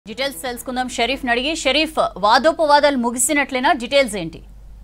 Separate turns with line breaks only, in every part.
details తెలుసుకుందాం షరీఫ్ అడిగి షరీఫ్ వాదోపవాదాలు ముగిసినట్లేనా డీటెయిల్స్ ఏంటి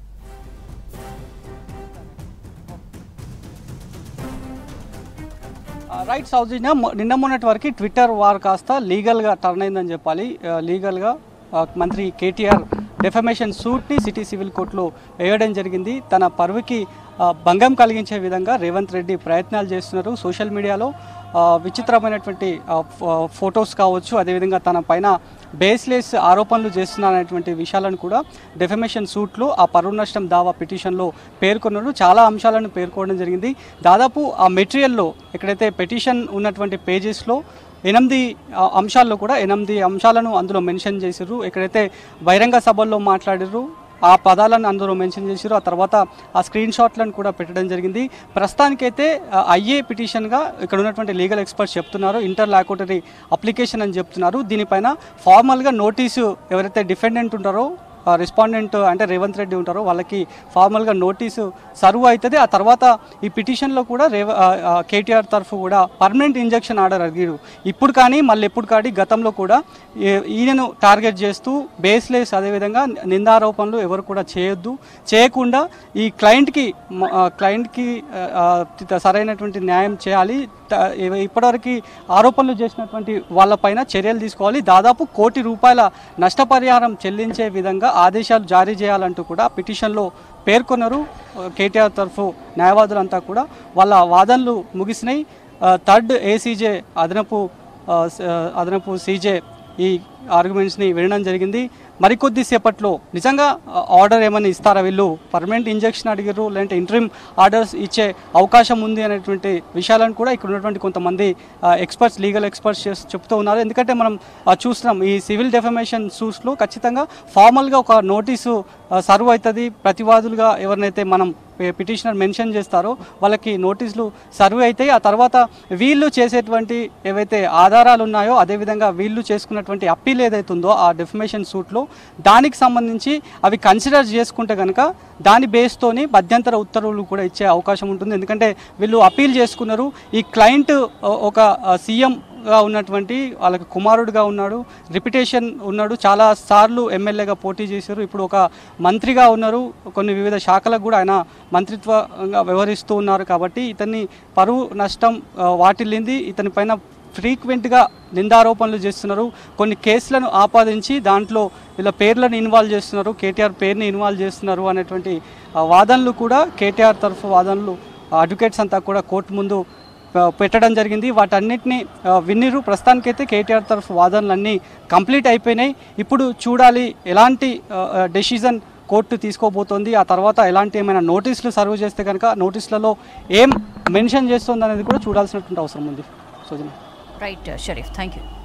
రైట్ సౌజన్య మొ- నిన్న మొన్నటి వరకు ట్విట్టర్ వార్ కాస్త లీగల్గా టర్న్ అయిందని చెప్పాలి ఆ, లీగల్గా ఆ, మంత్రి కేటీఆర్ డెఫమేషన్ సూట్ని సిటీ సివిల్ కోర్టులో వేయడం జరిగింది తన పరువుకి ఆ, భంగం కలిగించే విధంగా రేవంత్ రెడ్డి ప్రయత్నాలు చేస్తున్నారు సోషల్ మీడియాలో ఆ, విచిత్రమైనటువంటి ఆ, ఫో- ఫొటోస్ కావచ్చు అదేవిధంగా తన పైన బేస్లెస్ ఆరోపణలు చేస్తున్నారనేటువంటి విషయాలను కూడా డెఫమేషన్ సూట్లో ఆ పరువు నష్టం దావా పిటిషన్లో పేర్కొన్నారు చాలా అంశాలను పేర్కొనడం జరిగింది దాదాపు ఆ మెటీరియల్లో ఎక్కడైతే పిటిషన్ ఉన్నటువంటి పేజెస్లో ఎనిమిది ఆ, అంశాల్లో కూడా ఎనిమిది అంశాలను అందులో మెన్షన్ చేసిర్రు ఎక్కడైతే బహిరంగ సభల్లో మాట్లాడిర్రు ఆ పదాలను అందులో మెన్షన్ చేసిరు ఆ తర్వాత ఆ స్క్రీన్ షాట్లను కూడా పెట్టడం జరిగింది ప్రస్తుతానికైతే ఆ, అయ్యే పిటిషన్గా ఇక్కడ ఉన్నటువంటి లీగల్ ఎక్స్పర్ట్స్ చెప్తున్నారు ఇంటర్ లాకోటరీ అప్లికేషన్ అని చెప్తున్నారు దీనిపైన ఫార్మల్గా నోటీసు ఎవరైతే డిఫెండెంట్ ఉంటారో రెస్పాండెంట్ అంటే రేవంత్ రెడ్డి ఉంటారో వాళ్ళకి ఫార్మల్గా నోటీసు సర్వ్ అవుతుంది ఆ తర్వాత ఈ పిటిషన్లో కూడా రేవ కేటీఆర్ తరఫు కూడా పర్మనెంట్ ఇంజక్షన్ ఆర్డర్ అడిగారు ఇప్పుడు కానీ మళ్ళీ ఎప్పుడు కానీ గతంలో కూడా ఈ- ఈయనను టార్గెట్ చేస్తూ బేస్లెస్ అదేవిధంగా నిందారోపణలు ఎవరు కూడా చేయొద్దు చేయకుండా ఈ క్లయింట్కి మ- ఆ, క్లయింట్కి ఆ, ఆ, త- సరైనటువంటి న్యాయం చేయాలి త- ఇవ- ఇప్పటివరకు ఆరోపణలు చేసినటువంటి వాళ్ళపైన చర్యలు తీసుకోవాలి దాదాపు కోటి రూపాయల నష్టపరిహారం చెల్లించే విధంగా ఆదేశాలు జారీ చేయాలంటూ కూడా పిటిషన్లో పేర్కొన్నారు కేటీఆర్ తరఫు న్యాయవాదులంతా కూడా వాళ్ళ వాదనలు ముగిసినాయి ఆ, థర్డ్ ఏసీజే అదనపు ఆ, స- అదనపు సీజే ఈ ఆర్గ్యుమెంట్స్ని వినడం జరిగింది మరికొద్ది సేపట్లో నిజంగా ఆ, ఆర్డర్ ఏమైనా ఇస్తారా వీళ్ళు పర్మనెంట్ ఇంజెక్షన్ అడిగారు లేదంటే ఇంట్రీమ్ ఆర్డర్స్ ఇచ్చే అవకాశం ఉంది అనేటువంటి విషయాలను కూడా ఇక్కడ ఉన్నటువంటి కొంతమంది ఎక్స్పర్ట్స్ లీగల్ ఎక్స్పర్ట్స్ చెప్తూ ఉన్నారు ఎందుకంటే మనం ఆ, చూస్తున్నాం ఈ సివిల్ డెఫమేషన్ సూట్స్లో ఖచ్చితంగా ఫార్మల్గా ఒక నోటీసు సర్వ్ అవుతుంది ప్రతివాదులుగా ఎవరినైతే మనం పిటిషనర్ మెన్షన్ చేస్తారో వాళ్ళకి నోటీసులు సర్వ్ అవుతాయి ఆ తర్వాత వీళ్ళు చేసేటువంటి ఏవైతే ఆధారాలు ఉన్నాయో అదేవిధంగా వీళ్ళు చేసుకున్నటువంటి అప్పీల్ ఏదైతే ఉందో ఆ డెఫమేషన్ సూట్లో దానికి సంబంధించి అవి కన్సిడర్ చేసుకుంటే కనుక దాని బేస్తోని మధ్యంతర ఉత్తర్వులు కూడా ఇచ్చే అవకాశం ఉంటుంది ఎందుకంటే వీళ్ళు అప్పీల్ చేసుకున్నారు ఈ క్లయింట్ ఒక సీఎం గా ఉన్నటువంటి వాళ్ళకి కుమారుడుగా ఉన్నాడు రిపిటేషన్ ఉన్నాడు చాలా సార్లు ఎమ్మెల్యేగా పోటీ చేశారు ఇప్పుడు ఒక మంత్రిగా ఉన్నారు కొన్ని వివిధ శాఖలకు కూడా ఆయన మంత్రిత్వంగా వ్యవహరిస్తూ ఉన్నారు కాబట్టి ఇతన్ని పరువు నష్టం ఆ, వాటిల్లింది ఇతని పైన ఫ్రీక్వెంట్గా నిందారోపణలు చేస్తున్నారు కొన్ని కేసులను ఆపాదించి దాంట్లో వీళ్ళ పేర్లను ఇన్వాల్వ్ చేస్తున్నారు కేటీఆర్ పేరుని ఇన్వాల్వ్ చేస్తున్నారు అనేటువంటి ఆ, వాదనలు కూడా కేటీఆర్ తరఫు వాదనలు అడ్వకేట్స్ అంతా కూడా కోర్టు ముందు ఆ, పెట్టడం జరిగింది వాటన్నిటిని ఆ, విన్నిరు ప్రస్తుతానికైతే కేటీఆర్ తరఫు వాదనలన్నీ కంప్లీట్ అయిపోయినాయి ఇప్పుడు చూడాలి ఎలాంటి డెసిజన్ కోర్టు తీసుకోబోతోంది ఆ తర్వాత ఎలాంటి ఏమైనా నోటీసులు సర్వ్ చేస్తే కనుక నోటీసులలో ఏం మెన్షన్ చేస్తుంది అనేది కూడా చూడాల్సినటువంటి అవసరం ఉంది సోజన
రైట్ షరీఫ్ థ్యాంక్ యూ